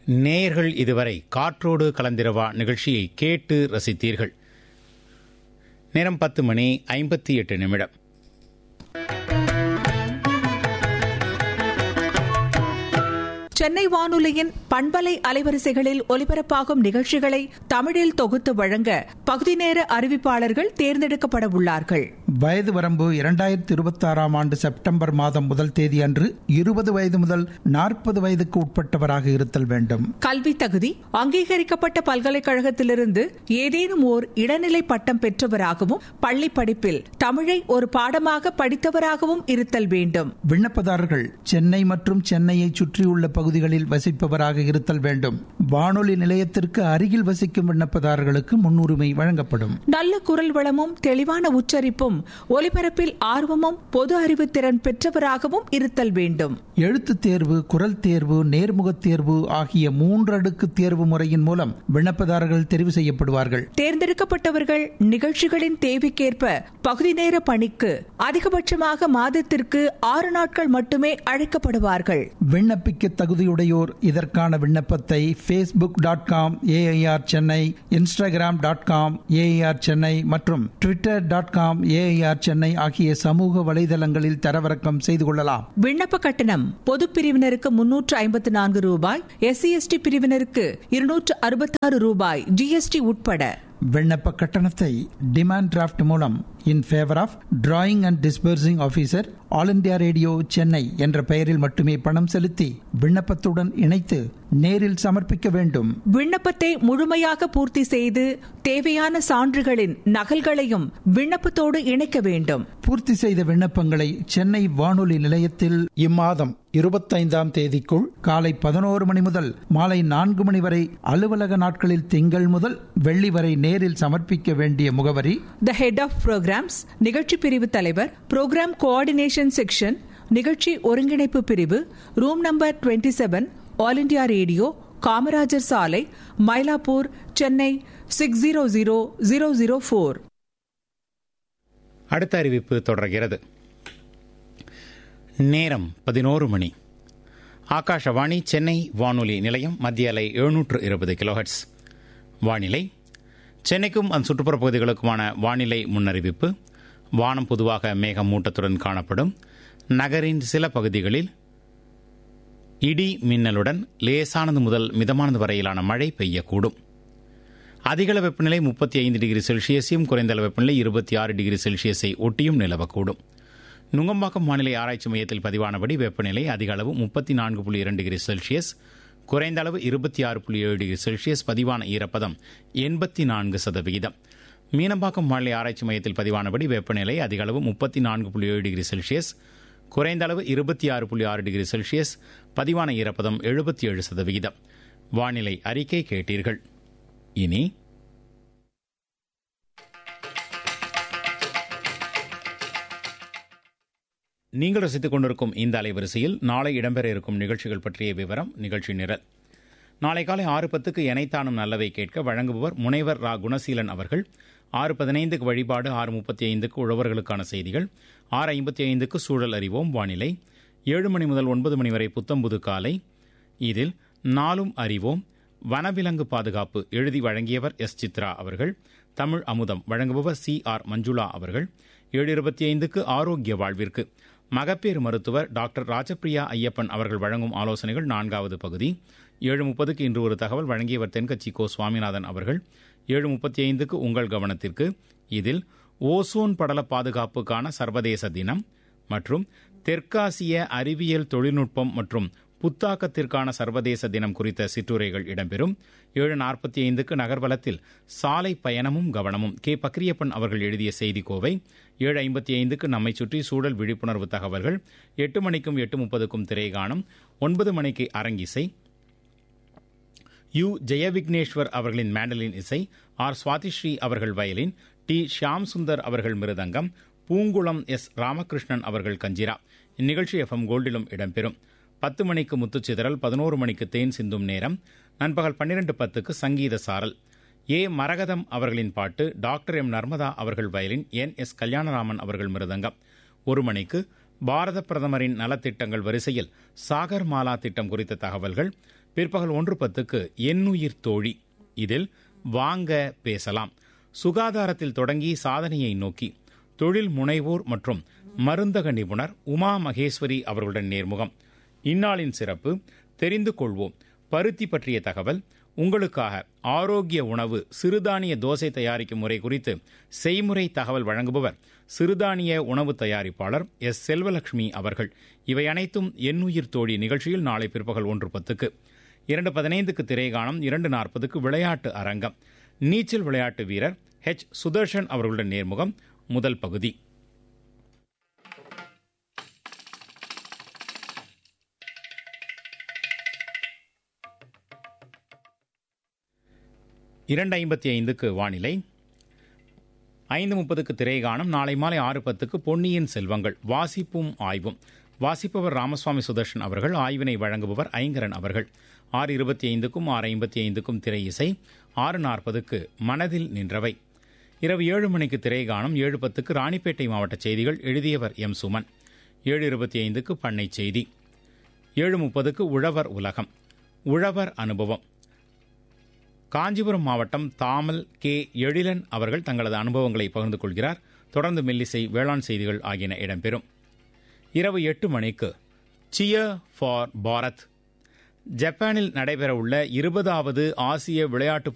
நேயர்கள் இதுவரை காற்றோடு கலந்திரவா நிகழ்ச்சியை கேட்டு ரசித்தீர்கள் நேரம் பத்து மணி ஐம்பத்தி எட்டு நிமிடம் சென்னை வானொலியின் பண்பலை அலைவரிசைகளில் ஒலிபரப்பாகும் நிகழ்ச்சிகளை தமிழில் தொகுத்து வழங்க பகுதி நேர அறிவிப்பாளர்கள் தேர்ந்தெடுக்கப்பட உள்ளார்கள் வயது வரம்பு இரண்டாயிரத்தி இருபத்தாறாம் ஆண்டு செப்டம்பர் மாதம் முதல் தேதி அன்று இருபது வயது முதல் நாற்பது வயதுக்கு உட்பட்டவராக இருத்தல் வேண்டும் கல்வி தகுதி அங்கீகரிக்கப்பட்ட பல்கலைக்கழகத்திலிருந்து ஏதேனும் ஓர் இடைநிலை பட்டம் பெற்றவராகவும் பள்ளி படிப்பில் தமிழை ஒரு பாடமாக படித்தவராகவும் இருத்தல் வேண்டும் விண்ணப்பதாரர்கள் சென்னை மற்றும் சென்னையை சுற்றியுள்ள பகுதிகளில் வசிப்பவராக இருத்தல் வேண்டும் வானொலி நிலையத்திற்கு அருகில் வசிக்கும் விண்ணப்பதாரர்களுக்கு முன்னுரிமை வழங்கப்படும் நல்ல குரல் வளமும் தெளிவான உச்சரிப்பும் ஒலிபரப்பில் ஆர்வமும் பொது அறிவு திறன் பெற்றவராகவும் இருத்தல் வேண்டும் எழுத்துத் தேர்வு குரல் தேர்வு நேர்முகத் தேர்வு ஆகிய மூன்றடுக்கு தேர்வு முறையின் மூலம் விண்ணப்பதாரர்கள் தெரிவு செய்யப்படுவார்கள் தேர்ந்தெடுக்கப்பட்டவர்கள் நிகழ்ச்சிகளின் தேவைக்கேற்ப பகுதி நேர பணிக்கு அதிகபட்சமாக மாதத்திற்கு ஆறு நாட்கள் மட்டுமே அழைக்கப்படுவார்கள் விண்ணப்பிக்க தகுதியுடையோர் இதற்கான விண்ணப்பத்தை Facebook dot com AIR Chennai Instagram dot com AIR Chennai மற்றும் Twitter dot com AIR Chennai ஆகிய சமூக வலைதளங்களில் தரவிறக்கம் செய்து கொள்ளலாம் விண்ணப்ப கட்டணம் பொது பிரிவினருக்கு முன்னூற்று ஐம்பத்து நான்கு ரூபாய் எஸ்சி எஸ்டி பிரிவினருக்கு இருநூற்று அறுபத்தாறு ரூபாய் ஜிஎஸ்டி உட்பட விண்ணப்ப கட்டணத்தை டிமாண்ட் டிராஃப்ட் மூலம் in favour of drawing and disbursing officer all India radio Chennai என்ற பெயரில் மட்டுமே பணம் செலுத்தி விண்ணப்பத்துடன் இணைத்து நேரில் சமர்ப்பிக்க வேண்டும் விண்ணப்பத்தை முழுமையாக பூர்த்தி செய்து தேவையான சான்றுகளின் நகல்களையும் விண்ணப்பத்தோடு இணைக்க வேண்டும் பூர்த்தி செய்த விண்ணப்பங்களை சென்னை வானொலி நிலையத்தில் இம்மாதம் இருபத்தைந்தாம் தேதிக்குள் காலை பதினோரு மணி முதல் மாலை நான்கு மணி வரை அலுவலக நாட்களில் திங்கள் முதல் வெள்ளி வரை நேரில் சமர்ப்பிக்க வேண்டிய முகவரி த ஹெட் ஆஃப் ப்ரோக்ராம்ஸ் நிகழ்ச்சி பிரிவு தலைவர் ப்ரோக்ராம் கோஆர்டினேஷன் செக்ஷன் நிகழ்ச்சி ஒருங்கிணைப்பு பிரிவு room number 27 seven all India radio Kamarajar Salai Mylapore Chennai six zero zero zero zero four அடுத்த அறிவிப்பு தொடர்கிறது நேரம் பதினோரு மணி ஆகாஷவாணி சென்னை வானொலி நிலையம் மத்திய அலை எழுநூற்று இருபது கிலோஹெட்ஸ் வானிலை சென்னைக்கும் அந்த சுற்றுப்புற பகுதிகளுக்குமான வானிலை முன்னறிவிப்பு வானம் பொதுவாக மேகமூட்டத்துடன் காணப்படும் நகரின் சில பகுதிகளில் இடி மின்னலுடன் லேசானது முதல் மிதமானது வரையிலான மழை பெய்யக்கூடும் அதிகள வெப்பநிலை முப்பத்தி ஐந்து டிகிரி செல்சியஸையும் குறைந்த வெப்பநிலை இருபத்தி ஆறு டிகிரி செல்சியஸை ஒட்டியும் நிலவக்கூடும் நுங்கம்பாக்கம் வானிலை ஆராய்ச்சி மையத்தில் பதிவானபடி வெப்பநிலை அதிக அளவு முப்பத்தி நான்கு புள்ளி இரண்டு டிகிரி செல்சியஸ் குறைந்த அளவு இருபத்தி ஆறு புள்ளி ஏழு டிகிரி செல்சியஸ் பதிவான ஈரப்பதம் எண்பத்தி நான்கு சதவிகிதம் மீனம்பாக்கம் வானிலை ஆராய்ச்சி மையத்தில் பதிவானபடி வெப்பநிலை அதிக அளவு முப்பத்தி நான்கு புள்ளி ஏழு டிகிரி செல்சியஸ் குறைந்த அளவு இருபத்தி ஆறு புள்ளி ஆறு டிகிரி செல்சியஸ் பதிவான ஈரப்பதம் எழுபத்தி ஏழு சதவிகிதம் வானிலை அறிக்கை கேட்டீர்கள் இனி நீங்கள் ரசித்துக் கொண்டிருக்கும் இந்த அலைவரிசையில் நாளை இடம்பெற இருக்கும் நிகழ்ச்சிகள் பற்றிய விவரம் நிகழ்ச்சி நிரல் நாளை காலை ஆறு பத்துக்கு எனைத்தானும் நல்லவை கேட்க வழங்குபவர் முனைவர் ரா குணசீலன் அவர்கள் ஆறு பதினைந்துக்கு வழிபாடு ஆறு முப்பத்தி ஐந்துக்கு உழவர்களுக்கான செய்திகள் ஆறு ஐம்பத்தி ஐந்துக்கு சூழல் அறிவோம் வானிலை ஏழு மணி முதல் ஒன்பது மணி வரை புத்தம்புது காலை இதில் நாளும் அறிவோம் வனவிலங்கு பாதுகாப்பு எழுதி வழங்கியவர் எஸ் சித்ரா அவர்கள் தமிழ் அமுதம் வழங்குபவர் சி ஆர் மஞ்சுளா அவர்கள் ஏழு இருபத்தி ஐந்துக்கு ஆரோக்கிய வாழ்விற்கு மகப்பேறு மருத்துவர் டாக்டர் ராஜபிரியா ஐயப்பன் அவர்கள் வழங்கும் ஆலோசனைகள் நான்காவது பகுதி ஏழு முப்பதுக்கு இன்று ஒரு தகவல் வழங்கியவர் தென்கட்சி கோ சுவாமிநாதன் அவர்கள் ஏழு முப்பத்தி ஐந்துக்கு உங்கள் கவனத்திற்கு இதில் ஓசோன் படல பாதுகாப்புக்கான சர்வதேச தினம் மற்றும் தெற்காசிய அறிவியல் தொழில்நுட்பம் மற்றும் புத்தாக்கத்திற்கான சர்வதேச தினம் குறித்த சிற்றுரைகள் இடம்பெறும் ஏழு நாற்பத்தி ஐந்துக்கு நகர்வலத்தில் சாலை பயணமும் கவனமும் கே பக்ரியப்பன் அவர்கள் எழுதிய செய்தி கோவை ஏழு ஐம்பத்தி ஐந்துக்கு நம்மை சுற்றி சூழல் விழிப்புணர்வு தகவல்கள் எட்டு மணிக்கும் எட்டு முப்பதுக்கும் திரைகாணும் ஒன்பது மணிக்கு அரங்கிசை யு ஜெயவிக்னேஸ்வர் அவர்களின் மேண்டலின் இசை ஆர் சுவாதிஸ்ரீ அவர்கள் வயலின் டி ஷியாம் சுந்தர் அவர்கள் மிருதங்கம் பூங்குளம் எஸ் ராமகிருஷ்ணன் அவர்கள் கஞ்சிரா இந்நிகழ்ச்சி எஃப்எம் கோல்டிலும் இடம்பெறும் பத்து மணிக்கு முத்துச்சிதறல் பதினோரு மணிக்கு தேன் சிந்தும் நேரம் நண்பகல் பன்னிரண்டு பத்துக்கு சங்கீத சாரல் ஏ மரகதம் அவர்களின் பாட்டு டாக்டர் எம் நர்மதா அவர்கள் வயலின் என் எஸ் கல்யாணராமன் அவர்கள் மிருதங்கம் ஒரு மணிக்கு பாரத பிரதமரின் நலத்திட்டங்கள் வரிசையில் சாகர் மாலா திட்டம் குறித்த தகவல்கள் பிற்பகல் ஒன்று பத்துக்கு எண்ணுயிர் தோழி இதில் வாங்க பேசலாம் சுகாதாரத்தில் தொடங்கி சாதனையை நோக்கி தொழில் முனைவோர் மற்றும் மருந்தக நிபுணர் உமா மகேஸ்வரி அவர்களுடன் நேர்முகம் இந்நாளின் சிறப்பு தெரிந்து கொள்வோம் பருத்தி பற்றிய தகவல் உங்களுக்காக ஆரோக்கிய உணவு சிறுதானிய தோசை தயாரிக்கும் முறை குறித்து செய்முறை தகவல் வழங்குபவர் சிறுதானிய உணவு தயாரிப்பாளர் எஸ் செல்வலட்சுமி அவர்கள் இவை அனைத்தும் எண்ணுயிர் தோழி நிகழ்ச்சியில் நாளை பிற்பகல் ஒன்று பத்துக்கு இரண்டு பதினைந்துக்கு திரைகாணம் இரண்டு நாற்பதுக்கு விளையாட்டு அரங்கம் நீச்சல் விளையாட்டு வீரர் ஹெச் சுதர்ஷன் அவர்களுடன் நேர்முகம் முதல் பகுதி இரண்டு ஐம்பத்தி ஐந்துக்கு வானிலை ஐந்து முப்பதுக்கு திரைகாணம் நாளை மாலை ஆறு பத்துக்கு பொன்னியின் செல்வங்கள் வாசிப்பும் ஆய்வும் வாசிப்பவர் ராமசுவாமி சுதர்ஷன் அவர்கள் ஆய்வினை வழங்குபவர் ஐங்கரன் அவர்கள் ஆறு இருபத்தி ஐந்துக்கும் ஆறு ஐம்பத்தி ஐந்துக்கும் திரை இசை ஆறு நாற்பதுக்கு மனதில் நின்றவை இரவு ஏழு மணிக்கு திரைகாணம் ஏழு பத்துக்கு ராணிப்பேட்டை மாவட்ட செய்திகள் எழுதியவர் எம் சுமன் ஏழு இருபத்தி ஐந்துக்கு பண்ணை செய்தி ஏழு முப்பதுக்கு உழவர் உலகம் உழவர் அனுபவம் காஞ்சிபுரம் மாவட்டம் தாமல் கே எழிலன் அவர்கள் தங்களது அனுபவங்களை பகிர்ந்து கொள்கிறார் தொடர்ந்து மெல்லிசை வேளாண் செய்திகள் ஆகியன இடம்பெறும் இரவு எட்டு மணிக்கு சியர் ஃபார் பாரத் ஜப்பானில் நடைபெறவுள்ள இருபதாவது ஆசிய விளையாட்டுப்